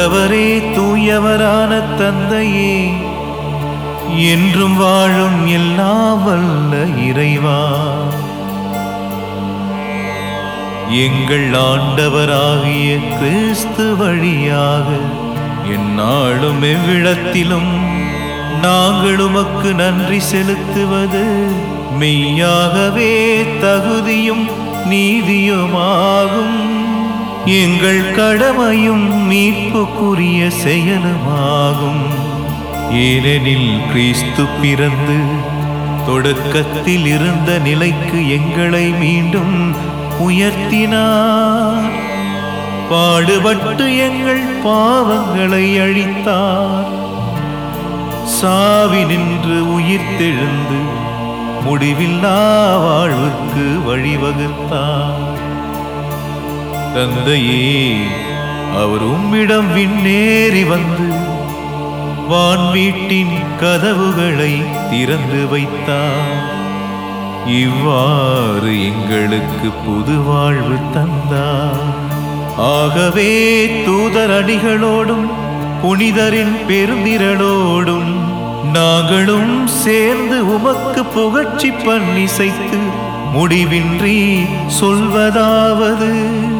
நல்லவரே தூயவரான தந்தையே என்றும் வாழும் எல்லாம் வல்ல இறைவா எங்கள் ஆண்டவராகிய கிறிஸ்து வழியாக எந்நாளும் எவ்விடத்திலும் நாங்கள் உமக்கு நன்றி செலுத்துவது மெய்யாகவே தகுதியும் நீதியுமாகும் எங்கள் கடமையும் மீட்புக்குரிய செயலுமாகும் ஏனெனில் கிறிஸ்து பிறந்து தொடக்கத்தில் இருந்த நிலைக்கு எங்களை மீண்டும் உயர்த்தினார் பாடுபட்டு எங்கள் பாவங்களை அழித்தார் சாவி நின்று உயிர்த்தெழுந்து முடிவில்லா வாழ்வுக்கு வழிவகுத்தார் தந்தையே அவர் உம்மிடம் விண்ணேறி வந்து வான் வீட்டின் கதவுகளை திறந்து வைத்தார் இவ்வாறு எங்களுக்கு புது வாழ்வு தந்தார் ஆகவே தூதர் அடிகளோடும் புனிதரின் பெருந்திரளோடும் நாங்களும் சேர்ந்து உமக்கு புகழ்ச்சி பண்ணிசைத்து முடிவின்றி சொல்வதாவது